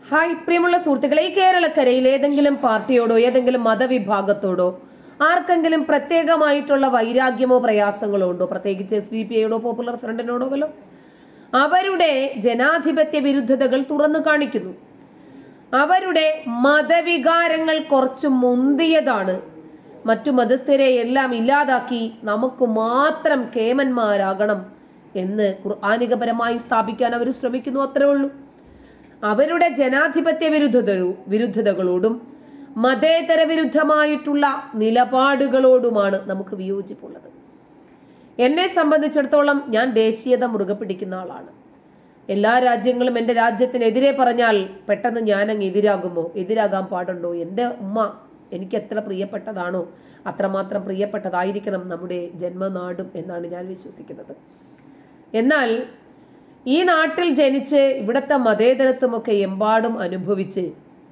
Hi പ്രിയമുള്ള സുഹൃത്തുക്കളെ ഈ കേരളക്കരയിൽ ഏതെങ്കിലും പാർട്ടിയോടോ ഏതെങ്കിലും മതവിഭാഗത്തോടോ ആർക്കെങ്കിലും പ്രത്യേകമായിട്ടുള്ള വൈരാഗ്യമോ പ്രയാസങ്ങളോ ഉണ്ടോ പ്രത്യേകിച്ച് എസ് ഡി പി ഐയോടോ പോപ്പുലർ ഫ്രണ്ടിനോടോ വല്ലോ അവരുടെ ജനാധിപത്യ വിരുദ്ധതകൾ തുറന്നു കാണിക്കുന്നു അവരുടെ മതവികാരങ്ങൾ കുറച്ച് മുന്തിയതാണ് മറ്റു മതസ്ഥരെ എല്ലാം ഇല്ലാതാക്കി നമുക്ക് മാത്രം കേമന്മാരാകണം എന്ന് ഖുർആാനികപരമായി സ്ഥാപിക്കാൻ അവർ ശ്രമിക്കുന്നു അത്രേ ഉള്ളൂ അവരുടെ ജനാധിപത്യ വിരുദ്ധത വിരുദ്ധതകളോടും മതേതര വിരുദ്ധമായിട്ടുള്ള നിലപാടുകളോടുമാണ് നമുക്ക് വിയോജിപ്പുള്ളത് എന്നെ സംബന്ധിച്ചിടത്തോളം ഞാൻ ദേശീയത മുറുകെ പിടിക്കുന്ന ആളാണ് എല്ലാ രാജ്യങ്ങളും എൻ്റെ രാജ്യത്തിനെതിരെ പറഞ്ഞാൽ പെട്ടെന്ന് ഞാൻ അങ്ങ് എതിരാകുമോ എതിരാകാൻ പാടുണ്ടോ എൻ്റെ ഉമ്മ എനിക്ക് എത്ര പ്രിയപ്പെട്ടതാണോ അത്രമാത്രം പ്രിയപ്പെട്ടതായിരിക്കണം നമ്മുടെ ജന്മനാടും എന്നാണ് ഞാൻ വിശ്വസിക്കുന്നത് എന്നാൽ ഈ നാട്ടിൽ ജനിച്ച് ഇവിടുത്തെ മതേതരത്വമൊക്കെ എമ്പാടും അനുഭവിച്ച്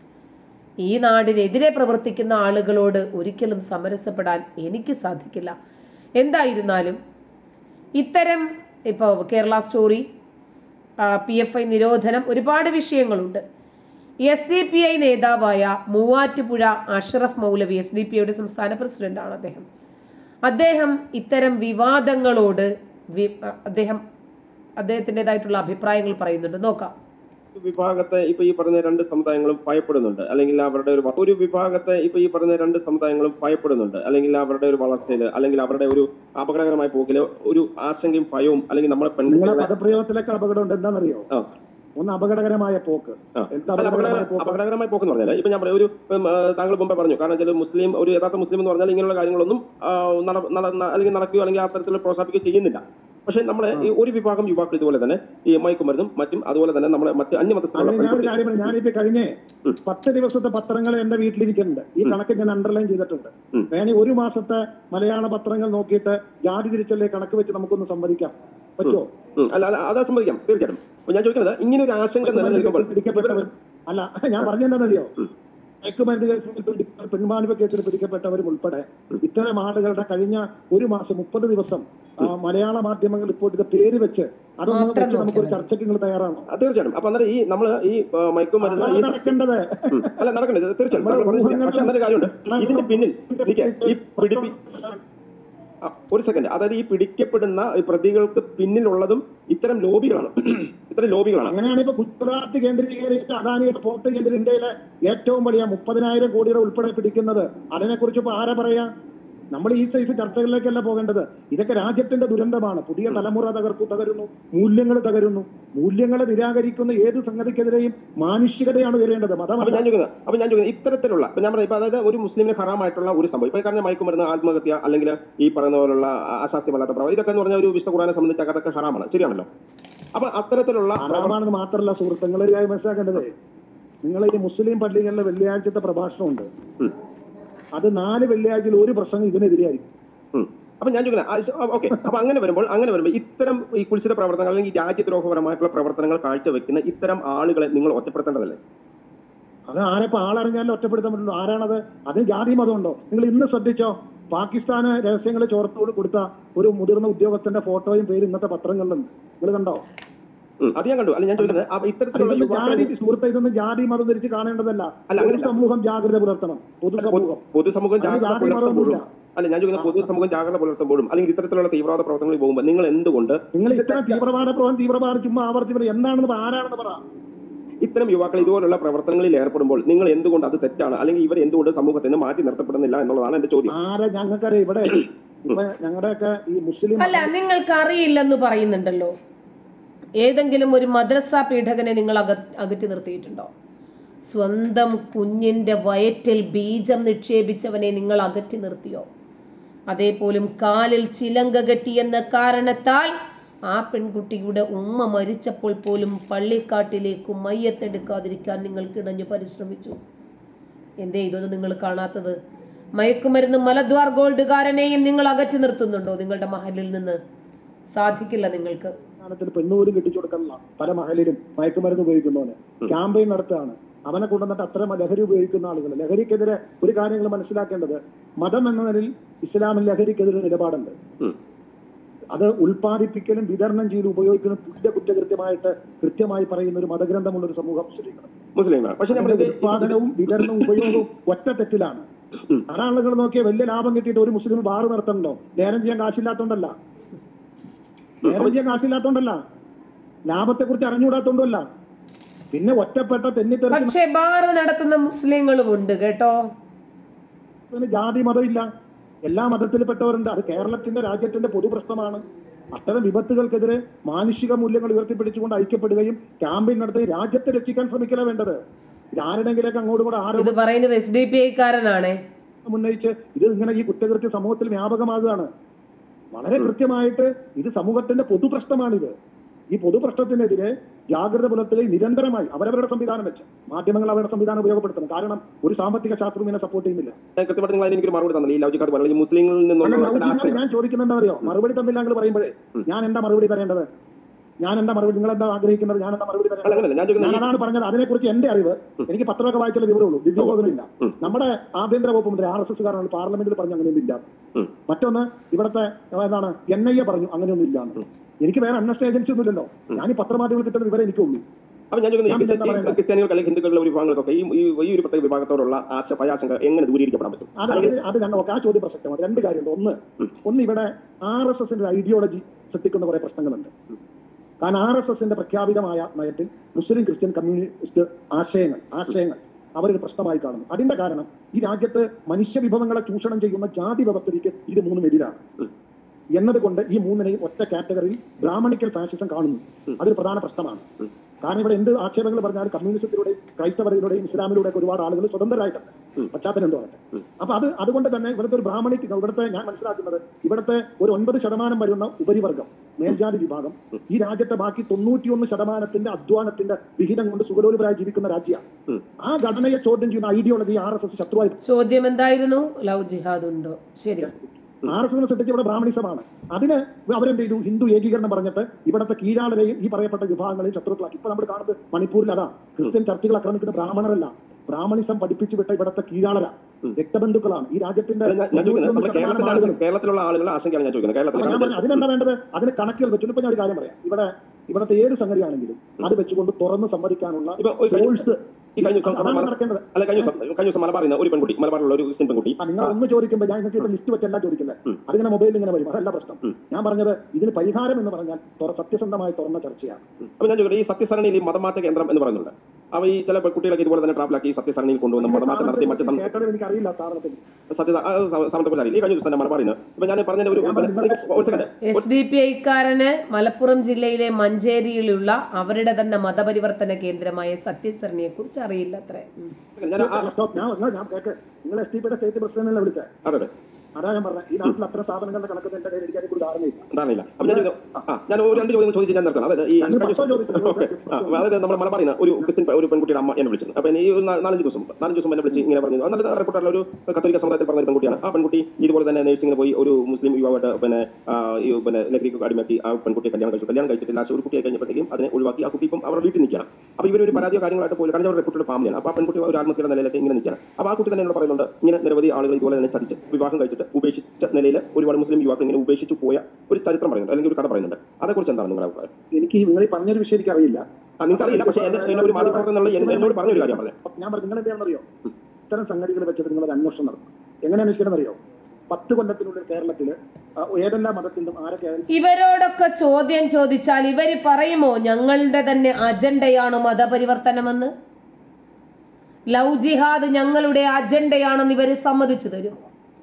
ഈ നാടിനെതിരെ പ്രവർത്തിക്കുന്ന ആളുകളോട് ഒരിക്കലും സമരസപ്പെടാൻ എനിക്ക് സാധിക്കില്ല എന്തായിരുന്നാലും ഇത്തരം ഇപ്പോൾ Kerala story P F I നിരോധനം ഒരുപാട് വിഷയങ്ങളുണ്ട് എസ് ഡി പി ഐ നേതാവായ Muvattupuzha Ashraf Maulavi S D P ഐയുടെ സംസ്ഥാന പ്രസിഡന്റാണ് അദ്ദേഹം അദ്ദേഹം ഇത്തരം വിവാദങ്ങളോട് വി- അദ്ദേഹം അദ്ദേഹത്തിൻ്റെതായിട്ടുള്ള അഭിപ്രായങ്ങൾ പറയുന്നുണ്ട് നോക്കാം ഒരു വിഭാഗത്തെ ഇപ്പൊ ഈ പറഞ്ഞ രണ്ട് സമുദായങ്ങളും ഭയപ്പെടുന്നുണ്ട് അല്ലെങ്കിൽ അവരുടെ ഒരു വ- ഒരു വിഭാഗത്തെ ഇപ്പൊ ഈ പറഞ്ഞ രണ്ട് സമുദായങ്ങളും ഭയപ്പെടുന്നുണ്ട് അല്ലെങ്കിൽ അവരുടെ ഒരു വളർച്ചയില് അല്ലെങ്കിൽ അവരുടെ ഒരു അപകടകരമായ പോക്കില് ഒരു ആശങ്കയും ഭയവും അല്ലെങ്കിൽ നമ്മളെ നിങ്ങളെ പെൺകുട്ടികളെ പദപ്രയോഗത്തിലൊക്കെ അപകടം ഉണ്ട് എന്താണെന്നറിയോ ആ, ഒന്ന് അപകടകരമായ പോക്ക് ആ. എന്താ അല്ല, അപകടകരമായ അപകടകര- പോക്ക് അപകടകരമായ പോക്കെന്ന് പറഞ്ഞാൽ ഇപ്പൊ ഞാൻ പറയാം ഒരു ഉം, ആ, താങ്കൾ മുമ്പേ പറഞ്ഞു കാരണം വെച്ചാൽ മുസ്ലിം ഒരു യഥാർത്ഥ മുസ്ലിം എന്ന് പറഞ്ഞാൽ ഇങ്ങനെയുള്ള കാര്യങ്ങളൊന്നും ആ, നട- നട- ന- അല്ലെങ്കിൽ നടക്കുകയോ അല്ലെങ്കിൽ ആ തരത്തിൽ പ്രോത്സാഹിപ്പിക്കുകയോ ചെയ്യുന്നില്ല പക്ഷെ നമ്മുടെ ഈ ഒരു വിഭാഗം യുവാക്കൾ ഇതുപോലെ തന്നെ ഈ മയക്കുമരുന്നും മറ്റും അതുപോലെ തന്നെ നമ്മുടെ മറ്റ് അന്യമതത്തിലുള്ള അതിന് ഞാനൊരു പെൺകുട്ടി- കാര്യം പറയാം ഞാനിപ്പോ കഴിഞ്ഞ പത്ത് ദിവസത്തെ പത്രങ്ങൾ എന്റെ വീട്ടിലിരിക്കുന്നുണ്ട് ഈ കണക്ക് ഞാൻ അണ്ടർലൈൻ ചെയ്തിട്ടുണ്ട് ഉം. വേണി ഒരു മാസത്തെ മലയാള പത്രങ്ങൾ നോക്കിയിട്ട് ജാതി തിരിച്ചല്ലേ കണക്ക് വെച്ച് നമുക്കൊന്ന് സംവദിക്കാം പറ്റുമോ ഉം, അല്ല അല്ല അതാ സമ്മതിക്കാം തീർച്ചയായിട്ടും അപ്പൊ ഞാൻ ചോദിക്കുന്നത് ഇങ്ങനെ ഒരു ആശങ്ക നിലനിൽക്കുമ്പോൾ പിടിക്കപ്പെട്ടവർ അല്ല ഞാൻ പറഞ്ഞെന്താണെന്നറിയോ മയക്കുമരുന്ന് കേസിൽ പിടി- പെൺവാണിഭ കേസിൽ പിടിക്കപ്പെട്ടവരും ഉൾപ്പെടെ ഇത്തരം ആളുകളുടെ കഴിഞ്ഞ ഒരു മാസം മുപ്പത് ദിവസം ആ, മലയാള മാധ്യമങ്ങൾ റിപ്പോർട്ട് ചെയ്ത പേര് വെച്ച് അതൊന്നും മാത്രം വെച്ച് നമുക്കൊരു നോക്കിയാൽ ചർച്ചയ്ക്ക് നിങ്ങൾ തയ്യാറാണോ ആ, തീർച്ചയായിട്ടും അപ്പൊ അന്നേരം ഈ നമ്മൾ ഈ ആ, മയക്കുമരുന്ന് അതാണ് ഈ നടക്കേണ്ടത് ഉം. അല്ല നടക്കണ്ടേ ഇത് തീർച്ചയായും താങ്കൾ പറഞ്ഞത് ശരിയാ. പക്ഷെ അന്നൊരു കാര്യമുണ്ട് ഇതിന്റെ പിന്നിൽ നിക്ക്, ഈ പിടിപ്പി ആ, ഒരു സെക്കൻഡ് അതായത് ഈ പിടിക്കപ്പെടുന്ന ഈ പ്രതികൾക്ക് പിന്നിലുള്ളതും ഇത്തരം ലോബികളാണ് ഇത്തരം ലോബികളാണ് അങ്ങനെയാണ് ഇപ്പൊ ഗുജറാത്ത് കേന്ദ്രീകരിച്ച് അദാനിയുടെ പോർട്ട് കേന്ദ്ര ഇന്ത്യയിലെ ഏറ്റവും വലിയ മുപ്പതിനായിരം കോടിയുടെ ഉൾപ്പെടെ പിടിക്കുന്നത് അതിനെക്കുറിച്ച് ഇപ്പൊ ആരാ പറയാ നമ്മൾ ഈ സൈസ് ചർച്ചകളിലേക്കല്ല പോകേണ്ടത് ഇതൊക്കെ രാജ്യത്തിന്റെ ദുരന്തമാണ് പുതിയ തലമുറ തകർക്കു തകരുന്നു മൂല്യങ്ങൾ തകരുന്നു മൂല്യങ്ങളെ നിരാകരിക്കുന്ന ഏത് സംഗതിക്കെതിരെയും മാനുഷികതയാണ് വരേണ്ടത് അപ്പൊ മതമല്ല ഞാൻ ചോദിക്കുന്നത് അപ്പൊ ഞാൻ ചോദിക്കുന്നത് ഇത്തരത്തിലുള്ള ഇപ്പൊ ഞാൻ പറയാം ഇപ്പൊ അതായത് ഒരു മുസ്ലിമിന് ഹറാമായിട്ടുള്ള ഒരു സംഭവം ഇപ്പൊ കാരണം മയക്കുമരുന്ന് ആത്മഹത്യ അല്ലെങ്കിൽ ഈ പറയുന്ന പോലുള്ള അശാസ്ത്യമല്ലാത്ത പ്രവൃത്തി ഇതൊക്കെ എന്ന് പറഞ്ഞാൽ ഒരു വിശുദ്ധ ഖുറാനെ സംബന്ധിച്ച് അതൊക്കെ ഹറാമാണ് ശരിയാണല്ലോ അപ്പൊ അത്തരത്തിലുള്ള ഹറാമാണെന്ന് മാത്രമല്ല സുഹൃത്തുക്കൾ ഒരു കാര്യം മനസ്സിലാക്കേണ്ടത് നിങ്ങൾ ഈ മുസ്ലിം പള്ളികളിലെ വെള്ളിയാഴ്ചത്തെ പ്രഭാഷണമുണ്ട് ഉം. അത് നാല് വെള്ളിയാഴ്ചയിൽ ഒരു പ്രസംഗം ഇതിനെതിരെയായിരിക്കും ഉം. അപ്പൊ ഞാൻ ചോദിക്കുന്നത് ഓക്കെ അപ്പൊ അങ്ങനെ വരുമ്പോൾ അങ്ങനെ വരുമ്പോൾ ഇത്തരം ഈ കുൽസിത പ്രവർത്തനങ്ങൾ അല്ലെങ്കിൽ ഈ രാജ്യദ്രോഹപരമായിട്ടുള്ള പ്രവർത്തനങ്ങൾ കാഴ്ചവെക്കുന്ന ഇത്തരം ആളുകളെ നിങ്ങൾ ഒറ്റപ്പെടുത്തേണ്ടതല്ലേ അത് ആരെപ്പോ ആളറിഞ്ഞാലും ഒറ്റപ്പെടുത്താൻ പറ്റുള്ളൂ ആരാണത് അതിന് ജാതി മതമുണ്ടോ നിങ്ങൾ ഇന്ന് ശ്രദ്ധിച്ചോ പാകിസ്ഥാന് രഹസ്യങ്ങൾ ചോർത്തോട് കൊടുത്ത ഒരു മുതിർന്ന ഉദ്യോഗസ്ഥന്റെ ഫോട്ടോയും പേര് ഇന്നത്തെ പത്രങ്ങളിലുണ്ട് നിങ്ങൾ കണ്ടോ ഉം. അത് ഞാൻ കണ്ടു അല്ല ഞാൻ ചോദിക്കുന്നത് അപ്പൊ ഇത്തരത്തിലുള്ള ഇതൊന്നും യുവാക്കളെ ജാതി സുഹൃത്തെ ഇതൊന്നും ജാതി മതം ധരിച്ച് കാണേണ്ടതല്ല അല്ല, ഒരു അങ്ങനെയല്ല. സമൂഹം ജാഗ്രത പുലർത്തണം പൊതുസമൂഹം പൊതുസമൂഹം അതിന് ജാഗ്രത ജാതി മതമൊന്നുമില്ല. പുലർത്തുമ്പോഴും അല്ല ഞാൻ ചോദിക്കുന്നത് പൊതുസമൂഹം ജാഗ്രത പുലർത്തുമ്പോഴും അല്ലെങ്കിൽ ഇത്തരത്തിലുള്ള തീവ്രവാദ പ്രവർത്തനങ്ങളിൽ പോകുമ്പോൾ നിങ്ങൾ എന്തുകൊണ്ട് നിങ്ങൾ ഇത്തരം തീവ്രവാദ പ്രവൻ തീവ്രവാദ ചുമ്മാ ആവർത്തി പറയും. എന്താണെന്ന് പറ, ആരാണെന്ന് പറ ഇത്തരം യുവാക്കൾ ഇതുപോലുള്ള പ്രവർത്തനങ്ങളിൽ ഏർപ്പെടുമ്പോൾ നിങ്ങൾ എന്തുകൊണ്ട് അത് തെറ്റാണ് അല്ലെങ്കിൽ ഇവർ എന്തുകൊണ്ട് സമൂഹത്തിൽ നിന്ന് മാറ്റി നിർത്തപ്പെടുന്നില്ല എന്നുള്ളതാണ് എന്റെ ചോദ്യം ആരെ ഞങ്ങൾക്കറിയാം ഇവിടെ ഇപ്പൊ ഞങ്ങളുടെയൊക്കെ ഈ മുസ്ലിം അല്ല നിങ്ങൾക്ക് അറിയില്ലെന്ന് പറയുന്നുണ്ടല്ലോ ഏതെങ്കിലും ഒരു മദ്രസ പീഠകനെ നിങ്ങൾ അക അകറ്റി നിർത്തിയിട്ടുണ്ടോ സ്വന്തം കുഞ്ഞിന്റെ വയറ്റിൽ ബീജം നിക്ഷേപിച്ചവനെ നിങ്ങൾ അകറ്റി നിർത്തിയോ അതേപോലും കാലിൽ ചിലങ്ക കെട്ടിയെന്ന കാരണത്താൽ ആ പെൺകുട്ടിയുടെ ഉമ്മ മരിച്ചപ്പോൾ പോലും പള്ളിക്കാട്ടിലേക്ക് മയ്യത്തെടുക്കാതിരിക്കാൻ നിങ്ങൾ കിണഞ്ഞു പരിശ്രമിച്ചു എന്തേ ഇതൊന്നും നിങ്ങൾ കാണാത്തത് മയക്കുമരുന്ന് മലദ്വാർ ഗോൾഡുകാരനെയും നിങ്ങൾ അകറ്റി നിർത്തുന്നുണ്ടോ നിങ്ങളുടെ മഹലിൽ നിന്ന് സാധിക്കില്ല നിങ്ങൾക്ക് സ്ഥാനത്തിൽ പെണ്ണുപോലും കെട്ടിച്ചു കൊടുക്കാനുള്ള പല മഹലിലും മയക്കുമരുന്ന് ഉപയോഗിക്കുന്നവന് ക്യാമ്പയിൻ നടത്തുകയാണ് അവനെ കൊണ്ടുവന്നിട്ട് അത്തരം ലഹരി ഉപയോഗിക്കുന്ന ആളുകൾ ലഹരിക്കെതിരെ ഒരു കാര്യങ്ങൾ മനസ്സിലാക്കേണ്ടത് മതം എന്ന നിലയിൽ ഇസ്ലാമിൽ ലഹരിക്കെതിരെ നിലപാടുണ്ട് ഉം. അത് ഉൽപ്പാദിപ്പിക്കലും വിതരണം ചെയ്ത് ഉപയോഗിക്കലും തുല്യ കുറ്റകൃത്യമായിട്ട് കൃത്യമായി പറയുന്ന ഒരു മതഗ്രന്ഥമുള്ള ഒരു സമൂഹം മുസ്ലിങ്ങൾ മുസ്ലിമാണ് പക്ഷെ നമ്മൾ അതിന്റെ ഉത്പാദനവും വിതരണവും ഉപയോഗവും ഒറ്റ തെറ്റിലാണ് ഉം. ആളുകൾ നോക്കിയ വലിയ ലാഭം കിട്ടിയിട്ട് ഒരു മുസ്ലിം ബാറ് നടത്തണ്ടോ നേരം ചെയ്യാൻ കാശില്ലാത്തോണ്ടല്ല നേരം ചെയ്യാൻ കാശില്ലാത്തോണ്ടല്ല ലാഭത്തെ കുറിച്ച് അറിഞ്ഞുകൂടാത്തോണ്ടല്ല പിന്നെ ഒറ്റപ്പെട്ട തെന്നിത്തെറിക്കുന്ന പക്ഷെ ബാറ് നടത്തുന്ന മുസ്ലിങ്ങളും ഉണ്ട് കേട്ടോ ജാതി മതമില്ല എല്ലാ മതത്തിൽപ്പെട്ടവരുണ്ട് അത് കേരളത്തിന്റെ രാജ്യത്തിന്റെ പൊതുപ്രശ്നമാണ് അത്തരം വിപത്തുകൾക്കെതിരെ മാനുഷിക മൂല്യങ്ങൾ ഉയർത്തിപ്പിടിച്ചുകൊണ്ട് ഐക്യപ്പെടുകയും ക്യാമ്പയിൻ നടത്തി രാജ്യത്തെ രക്ഷിക്കാൻ ശ്രമിക്കല വേണ്ടത് ഇത് ആരുടെങ്കിലൊക്കെ അങ്ങോട്ടും കൂടെ ആരോ ഇത് പറയുന്നത് എസ് ഡി പി ഐക്കാരനാണേ ഉന്നയിച്ച് ഇത് ഇങ്ങനെ ഈ കുറ്റകൃത്യ സമൂഹത്തിൽ വ്യാപകമാകുകയാണ് വളരെ കൃത്യമായിട്ട് ഇത് സമൂഹത്തിന്റെ പൊതുപ്രശ്നമാണിത് ഈ പൊതുപ്രശ്നത്തിനെതിരെ ജാഗ്രത പുലർത്തുകയും നിരന്തരമായി അവരവരുടെ സംവിധാനം വെച്ച് മാധ്യമങ്ങൾ അവരുടെ സംവിധാനം ഉപയോഗപ്പെടുത്തണം കാരണം ഒരു സാമ്പത്തിക ശാസ്ത്രം ഇതിനെ സപ്പോർട്ട് ചെയ്യുന്നില്ല കൃത്യമായിട്ട് നിങ്ങൾ അതിന് എനിക്കൊരു മറുപടി തന്നില്ല ഈ ലൗചിക്കാർ പറഞ്ഞത് ഈ മുസ്ലിങ്ങളിൽ അല്ല, നിന്നുള്ള ലൗകികമായി ഞാൻ ചോദിക്കുന്നുണ്ടോ അറിയോ മറുപടി തന്നില്ല നിങ്ങൾ പറയുമ്പോഴേ ഞാൻ എന്താ മറുപടി തരേണ്ടത് ഞാൻ എന്താ മറുപടി നിങ്ങൾ എന്താ ആഗ്രഹിക്കുന്നത് ഞാൻ എന്താ മറുപടി അല്ല, തരേണ്ടത് അങ്ങനെയല്ല. ഞാൻ ചോദിക്കുന്നത് ഞാൻ അതാണ് പറഞ്ഞത് അതിനെക്കുറിച്ച് എന്റെ അറിവ് എനിക്ക് പത്രമൊക്കെ വായിച്ചുള്ള വിവരമുള്ളൂ ദിവ്യബോധമില്ല നമ്മുടെ ആഭ്യന്തര വകുപ്പ് മന്ത്രി ആർ എസ് എസ് കാരണങ്ങൾ പാർലമെന്റിൽ പറഞ്ഞു അങ്ങനെയൊന്നും ഇല്ല ഉം. മറ്റൊന്ന് ഇവിടുത്തെ ഏഹ്, എന്താണ് എൻ ഐ എ പറഞ്ഞു അങ്ങനെയൊന്നും ഇല്ല എനിക്ക് വേറെ അന്വേഷണ ഏജൻസി ഒന്നുമില്ലല്ലോ ഞാൻ ഈ പത്രമാധ്യമങ്ങൾ കിട്ടുന്ന വിവരം എനിക്കുള്ളൂ അപ്പൊ ഞാൻ ചോദിക്കുന്നത് ഞാൻ ഈ പിന്നെ എന്താ ക്രിസ്ത്യ- പറയുന്നത്? ക്രിസ്ത്യാനികൾക്ക് അല്ലെങ്കിൽ ഹിന്ദുക്കളുടെ ഒരു വിഭാഗങ്ങൾക്കൊക്കെ ഈ ഈ ഈ ഒരു പ്രത്യേക വിഭാഗത്തോടുള്ള ആശ ഭയാശങ്ക എങ്ങനെ ദൂരീകരിക്കപ്പെടാൻ പറ്റും അത് അത് അത് രണ്ട് ഓക്കെ ആ ചോദ്യം പ്രസക്തമാണ് രണ്ട് കാര്യമുണ്ട് ഒന്ന് ഒന്ന് ഇവിടെ ആർ എസ് എസിന്റെ ഐഡിയോളജി സൃഷ്ടിക്കുന്ന കുറെ പ്രശ്നങ്ങളുണ്ട് കാരണം ആർ എസ് എസിന്റെ പ്രഖ്യാപിതമായ നയത്തിൽ മുസ്ലിം ക്രിസ്ത്യൻ കമ്മ്യൂണിസ്റ്റ് ആശയങ്ങൾ ആശയങ്ങൾ അവരൊരു പ്രശ്നമായി കാണുന്നു അതിന്റെ കാരണം ഈ രാജ്യത്ത് മനുഷ്യ വിഭവങ്ങളെ ചൂഷണം ചെയ്യുന്ന ജാതി വ്യവസ്ഥയ്ക്ക് ഇത് മൂന്നും എതിരാണ് എന്നതുകൊണ്ട് ഈ മൂന്നിനെയും ഒറ്റ കാറ്റഗറിയിൽ ബ്രാഹ്മണിക്കൽ ഫാഷിസം കാണുന്നു അതൊരു പ്രധാന പ്രശ്നമാണ് കാരണം ഇവിടെ എന്ത് ആക്ഷേപങ്ങൾ പറഞ്ഞാലും കമ്മ്യൂണിസത്തിലൂടെയും ക്രൈസ്തവരിലൂടെയും ഇസ്ലാമിലൂടെയും ഒരുപാട് ആളുകൾ സ്വതന്ത്രരായിട്ടുണ്ട് പശ്ചാത്തലം എന്തോ ആകട്ടെ അപ്പൊ അത് അതുകൊണ്ട് തന്നെ ഇവിടുത്തെ ഒരു ബ്രാഹ്മണിക്ക് ഇവിടുത്തെ ഞാൻ മനസ്സിലാക്കുന്നത് ഇവിടുത്തെ ഒരു ഒൻപത് ശതമാനം വരുന്ന ഉപരിവർഗം മേൽജാതി വിഭാഗം ഈ രാജ്യത്തെ ബാക്കി തൊണ്ണൂറ്റിയൊന്ന് ശതമാനത്തിന്റെ അധ്വാനത്തിന്റെ വിഹിതം കൊണ്ട് സുഖലോലുപരായി ജീവിക്കുന്ന രാജ്യമാണ് ആ ഘടനയെ ചോദ്യം ചെയ്യുന്ന ഐഡിയോളജി ആർ എസ് എസ് ശത്രുവായി ചോദ്യം എന്തായിരുന്നു ലവ് ജിഹാദ് ഉണ്ടോ ശരി ആർ എസ് എസിനെ സൃഷ്ടിച്ച ഇവിടെ ബ്രാഹ്മണിസമാണ് അതിന് അവരെന്ത് ചെയ്തു ഹിന്ദു ഏകീകരണം പറഞ്ഞിട്ട് ഇവിടുത്തെ കീഴാളരെയും ഈ പറയപ്പെട്ട വിഭാഗങ്ങളെയും ശത്രുക്കളാക്കി ഇപ്പൊ നമ്മൾ കാണുന്നത് മണിപ്പൂരിൽ അതാ ക്രിസ്ത്യൻ ചർച്ചകൾ ആക്രമിക്കുന്ന ബ്രാഹ്മണരല്ല ബ്രാഹ്മണിസം പഠിപ്പിച്ചു വിട്ട ഇവിടുത്തെ കീഴാളര രക്തബന്ധുക്കളാണ് ഈ രാജ്യത്തിന്റെ അല്ല, ഞാൻ ഞാൻ ചോദിക്കുന്നത് നമ്മുടെ തൊണ്ണൂറ്റിയൊന്ന് ശതമാനം ആളുകളും കേരളത്തിലെ കേരളത്തിലുള്ള ആളുകളുടെ ആശങ്കയാണ് ഞാൻ ചോദിക്കുന്നത് അപ്പൊ ഞാൻ കേരളത്തിൽ പറഞ്ഞു അതിനെന്താ വേണ്ടത് അതിന് കണക്കുകൾ വെച്ചു ഇപ്പൊ ഞാൻ ഒരു കാര്യം പറയാം ഇവിടെ ഇവിടുത്തെ ഏത് സംഗതിയാണെങ്കിലും അത് വെച്ചുകൊണ്ട് തുറന്ന് സമ്മതിക്കാനുള്ള ഇപ്പൊ ഒരു കഴിഞ്ഞ- സോഴ്സ് ഈ കഴിഞ്ഞ ദിവസം അതാണ് മല- നടക്കേണ്ടത് അല്ല കഴിഞ്ഞ ദിവസം കഴിഞ്ഞ ദിവസം മലബാറിൽ നിന്ന് ഒരു പെൺകുട്ടി മലബാറിലുള്ള ഒരു ക്രിസ്ത്യൻ പെൺകുട്ടി ആ, നിങ്ങൾ ഒന്ന് ചോദിക്കുമ്പോൾ ഞാൻ നിങ്ങൾക്ക് ഇപ്പൊ ലിസ്റ്റ് വെച്ചല്ല ചോദിക്കുന്നത് അതിങ്ങനെ മൊബൈലിൽ ഇങ്ങനെ വരും അതല്ല പ്രശ്നം ഞാൻ പറഞ്ഞത് ഇതിന് പരിഹാരം എന്ന് പറഞ്ഞാൽ തുറ- സത്യസന്ധമായി തുറന്ന ചർച്ചയാണ് അപ്പൊ ഞാൻ ചോദിക്കട്ടെ ഈ സത്യസരണിയിൽ ഈ മതമാറ്റ കേന്ദ്രം എന്ന് പറയുന്നുണ്ട് അപ്പൊ ഈ ചില കുട്ടികളൊക്കെ ഇതുപോലെ തന്നെ ട്രാവലാക്കി സത്യസരണിയിൽ കൊണ്ടുവന്ന് മതമാറ്റം നടത്തി മറ്റ് സം- കേട്ടത് എനിക്ക് അറിയില്ല സ്ഥാപനത്തിൽ സത്യ സമത്വത്തിൽ അറിയില്ല ഈ കഴിഞ്ഞ ദിവസം തന്നെ മലബാറിൽ നിന്ന് ഇപ്പൊ ഞാൻ പറഞ്ഞ ഒരു ഒരു സെക്കൻഡ് എസ് ഡി പി ഐക്കാരന് മലപ്പുറം ജില്ലയിലെ മഞ്ചേരിയിലുള്ള അവരുടെ തന്നെ മതപരിവർത്തന കേന്ദ്രമായ സത്യസരണിയെ കുറിച്ച് അറിയില്ല അത്രേ ഉം. ഞാൻ ആ- സ്റ്റോപ്പ്. ഞാൻ ഞാൻ- ഞാൻ കേക്ക് നിങ്ങൾ എസ് ടി പിയുടെ സ്റ്റേറ്റ് പ്രസിഡന്റിനെ വിളിച്ചത് അതെ അതെ അതാ ഞാൻ പറഞ്ഞത് ഈ നാട്ടിൽ അത്ര സ്ഥാപനങ്ങളുടെ കണക്ക് എന്റെ കയ്യിൽ എനിക്ക് അതിനെക്കുറിച്ച് ധാരണയില്ല ധാരണയില്ല അപ്പൊ ഞാൻ ചോദിക്കാം- ആ, ഞാൻ ഒരു രണ്ട് ചോദ്യം ചോദിച്ച് ഞാൻ നിർത്തണം അതായത് ഈ രണ്ട് പത്തോ ചോദിച്ചു. ഓക്കെ. ആ, അതായത് നമ്മുടെ മലബാറിൽ നിന്ന് ഒരു ക്രിസ്ത്യൻ ഒരു പെൺകുട്ടിയുടെ അമ്മ എന്നെ വിളിച്ചത് അപ്പൊ ഈ ഒരു നാ- നാലഞ്ച് ദിവസം നാലഞ്ച് ദിവസം എന്നെ വിളിച്ച് ഇങ്ങനെ പറഞ്ഞു നല്ല റിപ്പോർട്ടുള്ള ഒരു കത്തോലിക്ക സമുദായത്തിൽ പറഞ്ഞ ഒരു പെൺകുട്ടിയാണ് ആ പെൺകുട്ടി ഇതുപോലെ തന്നെ നേഴ്സിംഗിന് പോയി ഒരു മുസ്ലിം യുവാവായിട്ട് പിന്നെ ആ, ഈ പിന്നെ ലഹരിക്ക് അടിമയാക്കി ആ പെൺകുട്ടിയെ കല്യാണം കഴിച്ചു കല്യാണം കഴിച്ചിട്ട് ലാസ്റ്റ് ഒരു കുട്ടിയെ കഴിഞ്ഞപ്പോഴത്തേക്കും അതിനെ ഒഴിവാക്കി ആ കുട്ടി ഇപ്പം അവരുടെ വീട്ടിൽ നിൽക്കണം അപ്പൊ ഇവരൊരു പരാതിയോ കാര്യങ്ങളായിട്ട് പോയി കാരണം അവരുടെ റിപ്പോർട്ടുള്ള ഫാമിലിയാണ് അപ്പൊ ആ പെൺകുട്ടി ഒരു ആത്മഹത്യയുടെ നിലയിലേക്ക് ഇങ്ങനെ നിൽക്കണം അപ്പൊ ആ കുട്ടി തന്നെ എന്നോട് പറയുന്നുണ്ട് ഇങ്ങനെ നിരവധി ആളുകൾ ഇതുപോലെ തന്നെ ചതിച്ച് വിവാഹം കഴിച്ചിട്ട് ഉപേക്ഷിച്ച നിലയിൽ ഒരുപാട് മുസ്ലിം യുവാക്കൾ ഇങ്ങനെ ഉപേക്ഷിച്ചു പോയ ഒരു ചരിത്രം പറയുന്നുണ്ട് അല്ലെങ്കിൽ ഒരു കഥ പറയുന്നുണ്ട് അതേക്കുറിച്ച് എന്താണ് നിങ്ങളുടെ അഭിപ്രായം എനിക്ക് ഈ നിങ്ങൾ ഈ പറഞ്ഞൊരു വിഷയം എനിക്ക് അറിയില്ല ആ, നിങ്ങൾക്കറിയില്ല പക്ഷേ എന്നെ എന്നെ ഒരു മാധ്യമപ്രവർത്തനം എന്നുള്ള എന്നെ- എന്നോട് പറഞ്ഞൊരു കാര്യം പറഞ്ഞത് ഞാൻ പറഞ്ഞു നിങ്ങൾ എന്താണെന്നറിയോ ഇത്തരം സംഗതികൾ വെച്ചിട്ട് നിങ്ങൾ ഒരു അന്വേഷണം നടത്തും എങ്ങനെ അന്വേഷിക്കണം അറിയോ പത്ത് കൊല്ലത്തിനുള്ളിൽ കേരളത്തിൽ ഏതെല്ലാം മതത്തിലും ആരൊക്കെ ഇവരോടൊക്കെ ചോദ്യം ചോദിച്ചാൽ ഇവര് പറയുമോ ഞങ്ങളുടെ തന്നെ അജണ്ടയാണ് മതപരിവർത്തനമെന്ന് ലവ് ജിഹാദ് ഞങ്ങളുടെ അജണ്ടയാണെന്ന് ഇവര് സമ്മതിച്ചു തരുമോ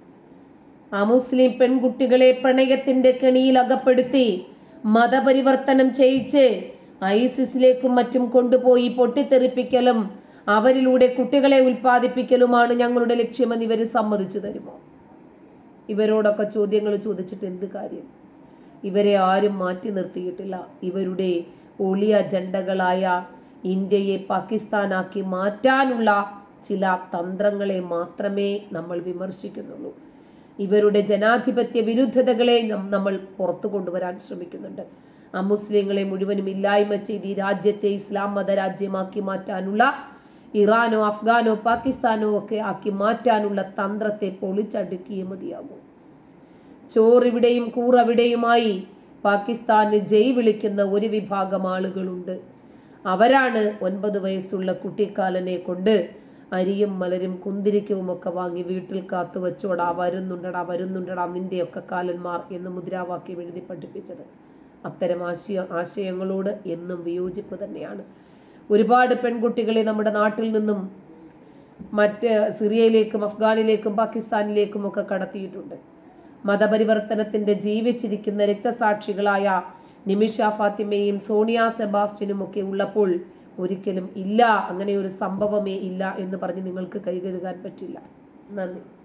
ആ മുസ്ലിം പെൺകുട്ടികളെ പ്രണയത്തിന്റെ കെണിയിൽ അകപ്പെടുത്തി മതപരിവർത്തനം ചെയ്യിച്ച് ഐസിസിലേക്കും മറ്റും കൊണ്ടുപോയി പൊട്ടിത്തെറിപ്പിക്കലും അവരിലൂടെ കുട്ടികളെ ഉൽപ്പാദിപ്പിക്കലുമാണ് ഞങ്ങളുടെ ലക്ഷ്യമെന്ന് ഇവര് സമ്മതിച്ചു തരുമോ ഇവരോടൊക്കെ ചോദ്യങ്ങൾ ചോദിച്ചിട്ട് എന്ത് കാര്യം ഇവരെ ആരും മാറ്റി നിർത്തിയിട്ടില്ല ഇവരുടെ ഒളി അജണ്ടകളായ ഇന്ത്യയെ പാകിസ്ഥാനാക്കി മാറ്റാനുള്ള ചില തന്ത്രങ്ങളെ മാത്രമേ നമ്മൾ വിമർശിക്കുന്നുള്ളൂ ഇവരുടെ ജനാധിപത്യ വിരുദ്ധതകളെ നം- നമ്മൾ പുറത്തു കൊണ്ടുവരാൻ ശ്രമിക്കുന്നുണ്ട് ആ മുസ്ലിങ്ങളെ മുഴുവനും ഇല്ലായ്മ ചെയ്ത് ഈ രാജ്യത്തെ ഇസ്ലാം മതരാജ്യമാക്കി മാറ്റാനുള്ള ഇറാനോ അഫ്ഗാനോ പാകിസ്ഥാനോ ഒക്കെ ആക്കി മാറ്റാനുള്ള തന്ത്രത്തെ പൊളിച്ചടുക്കിയേ മതിയാകൂ ചോറിവിടെയും കൂറവിടെയുമായി പാകിസ്ഥാന് ജയ് വിളിക്കുന്ന ഒരു വിഭാഗം ആളുകളുണ്ട് അവരാണ് ഒൻപത് വയസ്സുള്ള കുട്ടിക്കാലനെ കൊണ്ട് അരിയും മലരും കുന്തിരിക്കവും ഒക്കെ വാങ്ങി വീട്ടിൽ കാത്തു വെച്ചോടാ വരുന്നുണ്ടടാ വരുന്നുണ്ടടാ നിന്റെയൊക്കെ കാലന്മാർ എന്ന് മുദ്രാവാക്യം എഴുതി പഠിപ്പിച്ചത് അത്തരം ആശയ ആശയങ്ങളോട് എന്നും വിയോജിപ്പ് തന്നെയാണ് ഒരുപാട് പെൺകുട്ടികളെ നമ്മുടെ നാട്ടിൽ നിന്നും മറ്റ് സിറിയയിലേക്കും അഫ്ഗാനിലേക്കും പാകിസ്ഥാനിലേക്കും ഒക്കെ കടത്തിയിട്ടുണ്ട് മതപരിവർത്തനത്തിന്റെ ജീവിച്ചിരിക്കുന്ന രക്തസാക്ഷികളായ നിമിഷ ഫാത്തിമയും സോണിയ സെബാസ്റ്റ്യനും ഒക്കെ ഉള്ളപ്പോൾ ഒരിക്കലും ഇല്ല അങ്ങനെ ഒരു സംഭവമേ ഇല്ല എന്ന് പറഞ്ഞ് നിങ്ങൾക്ക് കൈകഴുകാൻ പറ്റില്ല നന്ദി